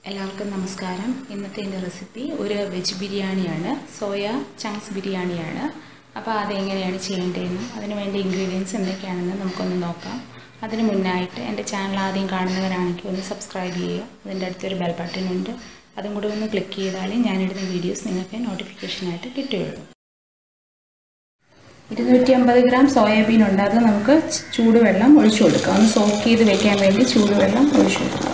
എല്ലാവർക്കും നമസ്കാരം ഇന്നത്തെ എൻ്റെ റെസിപ്പി ഒരു വെജ് ബിരിയാണിയാണ് സോയ ചങ്ക്സ് ബിരിയാണിയാണ് അപ്പോൾ അതെങ്ങനെയാണ് ചെയ്യേണ്ടതെന്ന് അതിന് വേണ്ട ഇൻഗ്രീഡിയൻസ് എന്തൊക്കെയാണെന്ന് നമുക്കൊന്ന് നോക്കാം അതിന് മുന്നായിട്ട് എൻ്റെ ചാനൽ ആദ്യം കാണുന്നവരാണെങ്കിൽ ഒന്ന് സബ്സ്ക്രൈബ് ചെയ്യുക അതിൻ്റെ അടുത്തൊരു ബെൽ ബട്ടൺ ഉണ്ട് അതും കൂടി ഒന്ന് ക്ലിക്ക് ചെയ്താലേ ഞാനിടുന്ന വീഡിയോസ് നിങ്ങൾക്ക് നോട്ടിഫിക്കേഷനായിട്ട് കിട്ടുകയുള്ളൂ ഇരുന്നൂറ്റി അമ്പത് ഗ്രാം സോയാബീൻ ഉണ്ട് അത് നമുക്ക് ചൂടുവെള്ളം ഒഴിച്ചു കൊടുക്കാം ഒന്ന് സോക്ക് ചെയ്ത് വെക്കാൻ വേണ്ടി ചൂടുവെള്ളം ഒഴിച്ചു കൊടുക്കാം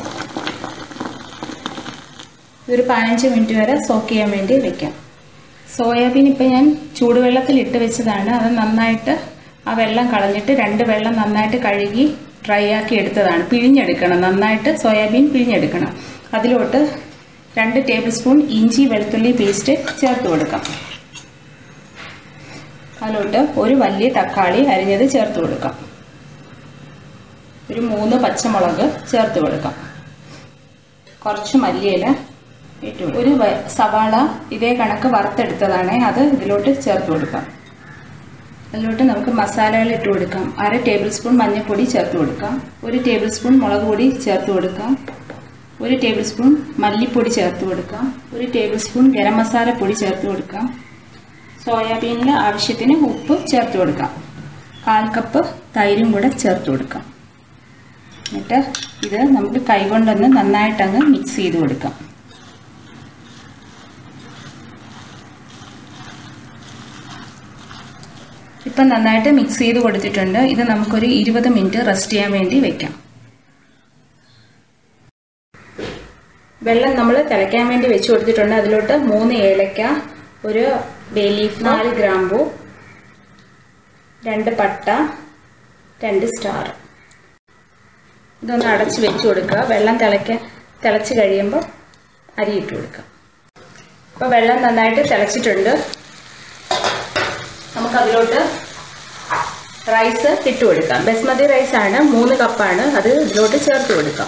ഇതൊരു പതിനഞ്ച് മിനിറ്റ് വരെ സോക്ക് ചെയ്യാൻ വേണ്ടി വെക്കാം സോയാബീൻ ഇപ്പം ഞാൻ ചൂടുവെള്ളത്തിൽ ഇട്ട് വെച്ചതാണ് അത് നന്നായിട്ട് ആ വെള്ളം കളഞ്ഞിട്ട് രണ്ട് വെള്ളം നന്നായിട്ട് കഴുകി ഡ്രൈ ആക്കി എടുത്തതാണ് പിഴിഞ്ഞെടുക്കണം നന്നായിട്ട് സോയാബീൻ പിഴിഞ്ഞെടുക്കണം അതിലോട്ട് രണ്ട് ടേബിൾ സ്പൂൺ ഇഞ്ചി വെളുത്തുള്ളി പേസ്റ്റ് ചേർത്ത് കൊടുക്കാം അതിലോട്ട് ഒരു വലിയ തക്കാളി അരിഞ്ഞത് ചേർത്ത് കൊടുക്കാം ഒരു മൂന്ന് പച്ചമുളക് ചേർത്ത് കൊടുക്കാം കുറച്ച് മല്ലിയില ഇട്ടു ഒരു സവാള ഇതേ കണക്ക് വറുത്തെടുത്തതാണ് അത് ഇതിലോട്ട് ചേർത്ത് കൊടുക്കാം അതിലോട്ട് നമുക്ക് മസാലകൾ ഇട്ട് കൊടുക്കാം അര ടേബിൾ സ്പൂൺ മഞ്ഞൾപ്പൊടി ചേർത്ത് കൊടുക്കാം ഒരു ടേബിൾ സ്പൂൺ മുളക് പൊടി ചേർത്ത് കൊടുക്കാം ഒരു ടേബിൾ സ്പൂൺ മല്ലിപ്പൊടി ചേർത്ത് കൊടുക്കാം ഒരു ടേബിൾ സ്പൂൺ ഗരം മസാല പൊടി ചേർത്ത് കൊടുക്കാം സോയാബീനിൽ ആവശ്യത്തിന് ഉപ്പ് ചേർത്ത് കൊടുക്കാം കാൽ കപ്പ് തൈരും കൂടെ ചേർത്ത് കൊടുക്കാം എന്നിട്ട് ഇത് നമുക്ക് കൈകൊണ്ടൊന്ന് നന്നായിട്ടങ്ങ് മിക്സ് ചെയ്ത് കൊടുക്കാം ഇപ്പം നന്നായിട്ട് മിക്സ് ചെയ്ത് കൊടുത്തിട്ടുണ്ട് ഇത് നമുക്കൊരു ഇരുപത് മിനിറ്റ് റെസ്റ്റ് ചെയ്യാൻ വേണ്ടി വെക്കാം വെള്ളം നമ്മൾ തിളയ്ക്കാൻ വേണ്ടി വെച്ച് കൊടുത്തിട്ടുണ്ട് അതിലോട്ട് മൂന്ന് ഏലക്ക ഒരു ബേ ലീഫ് നാല് ഗ്രാമ്പു രണ്ട് പട്ട രണ്ട് സ്റ്റാർ ഇതൊന്ന് അടച്ച് വെച്ച് കൊടുക്കുക വെള്ളം തിളയ്ക്കാൻ തിളച്ച് കഴിയുമ്പോൾ അരി ഇട്ട് കൊടുക്കുക അപ്പോൾ വെള്ളം നന്നായിട്ട് തിളച്ചിട്ടുണ്ട് നമുക്കതിലോട്ട് റൈസ് ഇട്ട് കൊടുക്കാം ബസ്മതി റൈസ് ആണ് മൂന്ന് കപ്പാണ് അത് ഇതിലോട്ട് ചേർത്ത് കൊടുക്കാം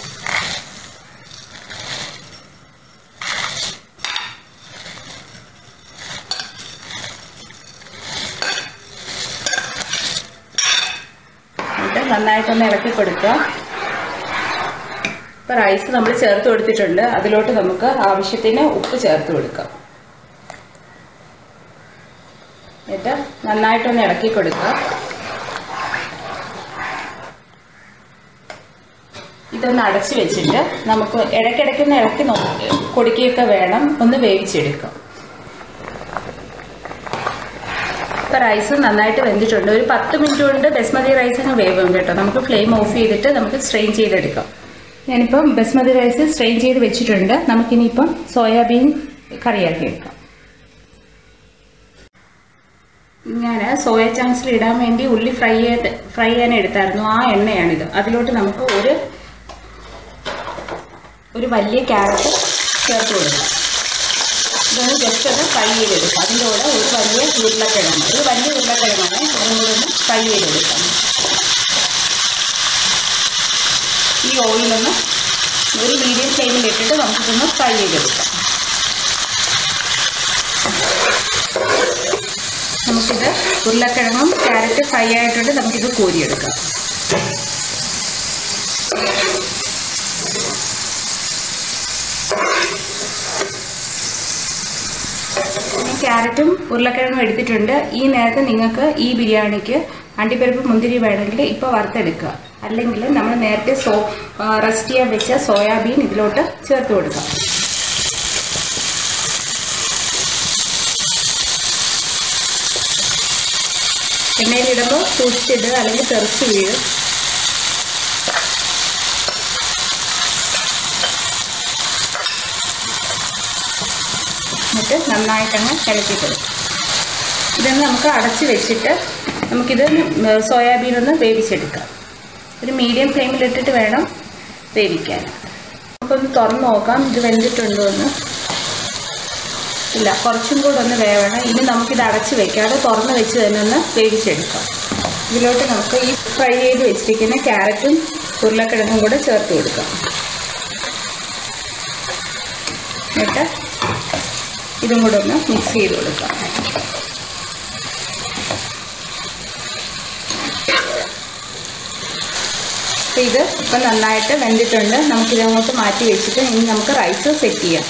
എന്നിട്ട് നന്നായിട്ടൊന്ന് ഇളക്കി കൊടുക്കുക ഇപ്പം റൈസ് നമ്മൾ ചേർത്ത് കൊടുത്തിട്ടുണ്ട് അതിലോട്ട് നമുക്ക് ആവശ്യത്തിന് ഉപ്പ് ചേർത്ത് കൊടുക്കാം എന്നിട്ട് നന്നായിട്ടൊന്ന് ഇളക്കി കൊടുക്കുക ഇതൊന്ന് അടച്ചു വെച്ചിട്ട് നമുക്ക് ഇടയ്ക്കിടയ്ക്കൊന്ന് ഇളക്കി നോക്കി കൊടുക്കുകയൊക്കെ വേണം ഒന്ന് വേവിച്ചെടുക്കാം ഇപ്പം റൈസ് നന്നായിട്ട് വെന്തിട്ടുണ്ട് ഒരു പത്ത് മിനിറ്റ് കൊണ്ട് ബസ്മതി റൈസിന് വേവും കേട്ടോ നമുക്ക് ഫ്ലെയിം ഓഫ് ചെയ്തിട്ട് നമുക്ക് സ്ട്രെയിൻ ചെയ്തെടുക്കാം ഞാനിപ്പം ബസ്മതി റൈസ് സ്ട്രെയിൻ ചെയ്ത് വെച്ചിട്ടുണ്ട് നമുക്കിനിയിപ്പം സോയാബീൻ കറിയാക്കി എടുക്കാം ഞാൻ സോയ ചാങ്സിൽ ഇടാൻ വേണ്ടി ഉള്ളി ഫ്രൈ ചെയ്ത് ഫ്രൈ ചെയ്യാൻ എടുത്തായിരുന്നു ആ എണ്ണയാണിത് അതിലോട്ട് നമുക്ക് ഒരു ഒരു വലിയ ക്യാരറ്റ് ചേർത്ത് കൊടുക്കാം ഇതൊന്ന് ജസ്റ്റ് ഒന്ന് ഫ്രൈ ചെയ്തെടുക്കാം അതിൻ്റെ കൂടെ ഒരു വലിയ ഉരുളക്കിഴങ്ങ് ഒരു വലിയ ഉരുളക്കിഴങ്ങാണ് അതും കൂടെ ഒന്ന് ഫ്രൈ ചെയ്തെടുക്കാം ഈ ഓയിലൊന്ന് ഒരു മീഡിയം ഫ്ലെയിമിൽ ഇട്ടിട്ട് നമുക്കിതൊന്ന് ഫ്രൈ ചെയ്തെടുക്കാം നമുക്കിത് ഉരുളക്കിഴങ്ങും ക്യാരറ്റ് ഫ്രൈ ആയിട്ടുണ്ട് നമുക്കിത് കോരിയെടുക്കാം ക്യാരറ്റും ഉരുളക്കിഴങ്ങും എടുത്തിട്ടുണ്ട് ഈ നേരത്തെ നിങ്ങൾക്ക് ഈ ബിരിയാണിക്ക് അണ്ടിപ്പരിപ്പ് മുന്തിരി വേണമെങ്കിൽ ഇപ്പോൾ വറുത്തെടുക്കുക അല്ലെങ്കിൽ നമ്മൾ നേരത്തെ സോ റെസ്റ്റ് ചെയ്യാൻ വെച്ച സോയാബീൻ ഇതിലോട്ട് ചേർത്ത് കൊടുക്കാം എണ്ണയിലിടുമ്പോൾ സൂക്ഷിച്ചിടുക അല്ലെങ്കിൽ തെറിച്ച് വീഴും എന്നിട്ട് നന്നായിട്ടങ്ങ് ഇളക്കി കൊടുക്കും ഇതൊന്ന് നമുക്ക് അടച്ച് വെച്ചിട്ട് നമുക്കിത് സോയാബീൻ ഒന്ന് വേവിച്ചെടുക്കാം ഒരു മീഡിയം ഫ്ലെയിമിലിട്ടിട്ട് വേണം വേവിക്കാൻ നമുക്കൊന്ന് തുറന്ന് നോക്കാം ഇത് വെന്തിട്ടുണ്ടോ എന്ന് ഇല്ല കുറച്ചും കൂടെ ഒന്ന് വേവണം ഇനി നമുക്കിത് അടച്ച് വെക്കാതെ തുറന്ന് വെച്ച് തന്നെ ഒന്ന് വേവിച്ചെടുക്കാം ഇതിലോട്ട് നമുക്ക് ഈ ഫ്രൈ ചെയ്ത് വെച്ചിരിക്കുന്ന ക്യാരറ്റും ഉരുളക്കിഴങ്ങും കൂടെ ചേർത്ത് കൊടുക്കാം എന്നിട്ട് ഇതും കൂടെ ഒന്ന് മിക്സ് ചെയ്ത് കൊടുക്കാം അപ്പോൾ ഇത് ഇപ്പം നന്നായിട്ട് വെന്തിട്ടുണ്ട് നമുക്കിത് അങ്ങോട്ട് മാറ്റി വെച്ചിട്ട് ഇനി നമുക്ക് റൈസ് സെറ്റ് ചെയ്യാം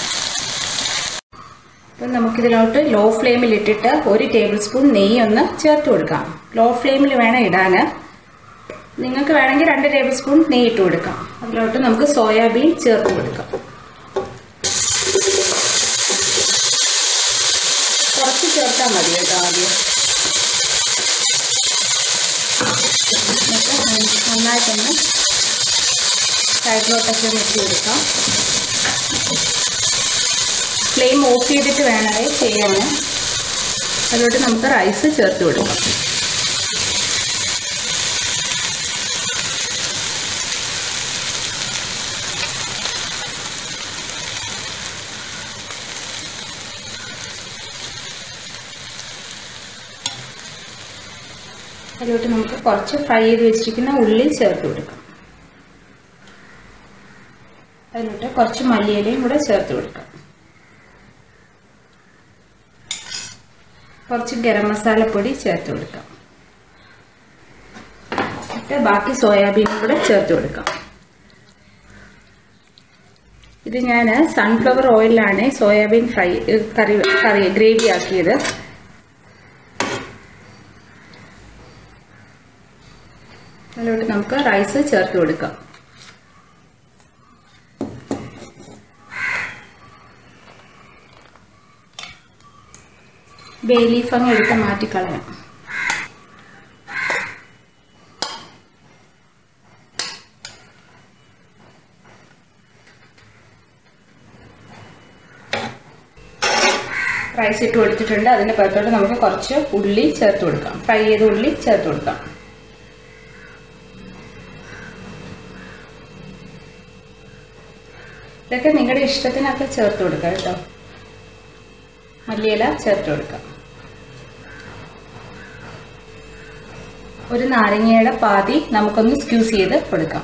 അപ്പം നമുക്കിതിലോട്ട് ലോ ഫ്ലെയിമിൽ ഇട്ടിട്ട് ഒരു ടേബിൾ സ്പൂൺ നെയ്യ് ഒന്ന് ചേർത്ത് കൊടുക്കാം ലോ ഫ്ലെയിമിൽ വേണം ഇടാൻ നിങ്ങൾക്ക് വേണമെങ്കിൽ രണ്ട് ടേബിൾ സ്പൂൺ നെയ്യ് ഇട്ട് കൊടുക്കാം അതിലോട്ട് നമുക്ക് സോയാബീൻ ചേർത്ത് കൊടുക്കാം കുറച്ച് ചേർത്താൽ മതി കേട്ടോ ആദ്യം എന്നിട്ട് നന്നായിട്ടൊന്ന് സൈഡിലോട്ടൊക്കെ വെച്ച് കൊടുക്കാം ഫ്ലെയിം ഓഫ് ചെയ്തിട്ട് വേണമേ ചെയ്യാൻ അതിലോട്ട് നമുക്ക് റൈസ് ചേർത്ത് കൊടുക്കാം അതിലോട്ട് നമുക്ക് കുറച്ച് ഫ്രൈ ചെയ്ത് വെച്ചിരിക്കുന്ന ഉള്ളി ചേർത്ത് കൊടുക്കാം അതിലോട്ട് കുറച്ച് മല്ലിയിലയും കൂടെ ചേർത്ത് കൊടുക്കാം കുറച്ച് ഗരം മസാലപ്പൊടി ചേർത്ത് കൊടുക്കാം എന്നിട്ട് ബാക്കി സോയാബീനും കൂടെ ചേർത്ത് കൊടുക്കാം ഇത് ഞാൻ സൺഫ്ലവർ ഓയിലാണ് സോയാബീൻ ഫ്രൈ കറി കറി ഗ്രേവി ആക്കിയത് അതിലോട്ട് നമുക്ക് റൈസ് ചേർത്ത് കൊടുക്കാം ബേ ലീഫ് അങ്ങ് എടുത്ത് മാറ്റിക്കളയാം റൈസ് ഇട്ട് കൊടുത്തിട്ടുണ്ട് അതിന്റെ പുറത്തോട്ട് നമുക്ക് കുറച്ച് ഉള്ളി ചേർത്ത് കൊടുക്കാം ഫ്രൈ ചെയ്ത ഉള്ളി ചേർത്ത് കൊടുക്കാം ഇതൊക്കെ നിങ്ങളുടെ ഇഷ്ടത്തിനൊക്കെ ചേർത്ത് കൊടുക്കാം കേട്ടോ മല്ലിയില ചേർത്ത് കൊടുക്കാം ഒരു നാരങ്ങയുടെ പാതി നമുക്കൊന്ന് സ്ക്യൂസ് ചെയ്ത് കൊടുക്കാം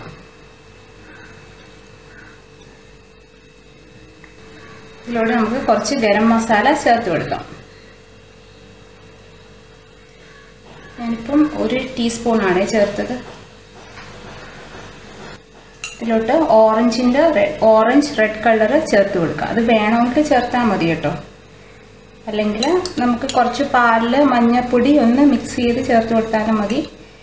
ഇതിലൂടെ നമുക്ക് കുറച്ച് ഗരം മസാല ചേർത്ത് കൊടുക്കാം ഞാനിപ്പം ഒരു ടീസ്പൂണാണ് ചേർത്തത് ഇതിലോട്ട് ഓറഞ്ചിന്റെ ഓറഞ്ച് റെഡ് കളർ ചേർത്ത് കൊടുക്കാം അത് വേണമെങ്കിൽ ചേർത്താൽ മതി കേട്ടോ അല്ലെങ്കിൽ നമുക്ക് കുറച്ച് പാലില് മഞ്ഞപ്പൊടി ഒന്ന് മിക്സ് ചെയ്ത് ചേർത്ത് കൊടുത്താലും മതി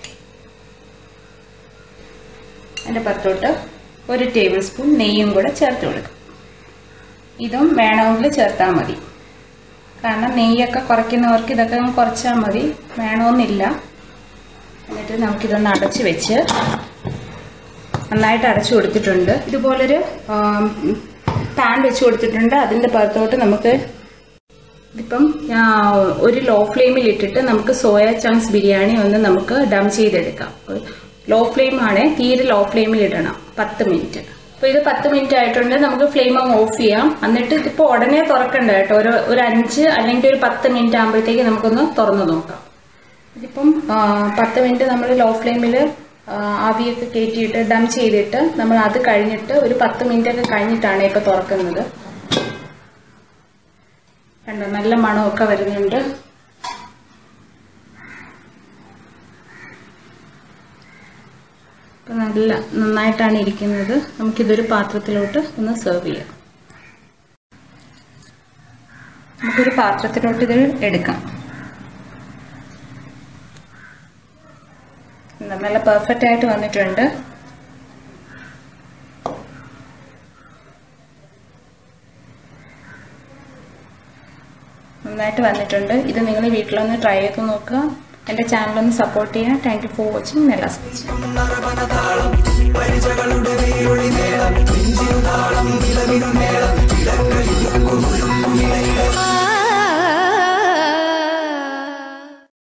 അതിൻ്റെ പുറത്തോട്ട് ഒരു ടേബിൾ സ്പൂൺ നെയ്യും കൂടെ ചേർത്ത് കൊടുക്കാം ഇതും വേണമെങ്കിൽ ചേർത്താൽ മതി കാരണം നെയ്യൊക്കെ കുറയ്ക്കുന്നവർക്ക് ഇതൊക്കെ കുറച്ചാൽ മതി വേണമെന്നില്ല എന്നിട്ട് നമുക്കിതൊന്ന് അടച്ച് വെച്ച് നന്നായിട്ട് അടച്ചു കൊടുത്തിട്ടുണ്ട് ഇതുപോലൊരു പാൻ വെച്ച് കൊടുത്തിട്ടുണ്ട് അതിൻ്റെ പുറത്തോട്ട് നമുക്ക് ഇതിപ്പം ഒരു ലോ ഫ്ലെയിമിൽ ഇട്ടിട്ട് നമുക്ക് സോയ ചങ്ക്സ് ബിരിയാണി ഒന്ന് നമുക്ക് ഡം ചെയ്തെടുക്കാം ലോ ഫ്ലെയിം ആണ് തീരെ ലോ ഫ്ലെയിമിൽ ഇടണം പത്ത് മിനിറ്റ് അപ്പോൾ ഇത് പത്ത് മിനിറ്റ് ആയിട്ടുണ്ട് നമുക്ക് ഫ്ലെയിം അങ്ങ് ഓഫ് ചെയ്യാം എന്നിട്ട് ഇതിപ്പോൾ ഉടനെ തുറക്കണ്ട കേട്ടോ ഒരു ഒരു അഞ്ച് അല്ലെങ്കിൽ ഒരു പത്ത് മിനിറ്റ് ആകുമ്പോഴത്തേക്ക് നമുക്കൊന്ന് തുറന്നു നോക്കാം ഇതിപ്പം പത്ത് മിനിറ്റ് നമ്മൾ ലോ ഫ്ലെയിമിൽ ആവിയൊക്കെ കയറ്റിയിട്ട് ഡം ചെയ്തിട്ട് നമ്മൾ അത് കഴിഞ്ഞിട്ട് ഒരു പത്ത് മിനിറ്റ് ഒക്കെ കഴിഞ്ഞിട്ടാണ് ഇപ്പൊ തുറക്കുന്നത് കണ്ടോ നല്ല മണമൊക്കെ വരുന്നുണ്ട് ഇപ്പൊ നല്ല നന്നായിട്ടാണ് ഇരിക്കുന്നത് നമുക്കിതൊരു പാത്രത്തിലോട്ട് ഒന്ന് സെർവ് ചെയ്യാം നമുക്കൊരു പാത്രത്തിലോട്ട് ഇത് എടുക്കാം നല്ല പെർഫെക്റ്റ് ആയിട്ട് വന്നിട്ടുണ്ട് നന്നായിട്ട് വന്നിട്ടുണ്ട് ഇത് നിങ്ങൾ വീട്ടിലൊന്ന് ട്രൈ ചെയ്ത് നോക്കുക എൻ്റെ ചാനലൊന്ന് സപ്പോർട്ട് ചെയ്യുക താങ്ക് യു ഫോർ വാച്ചിങ് നെല്ല സ്പീച്ച് പരിചകളുടെ വേരൊളി മേളം നെഞ്ചിൻ താളം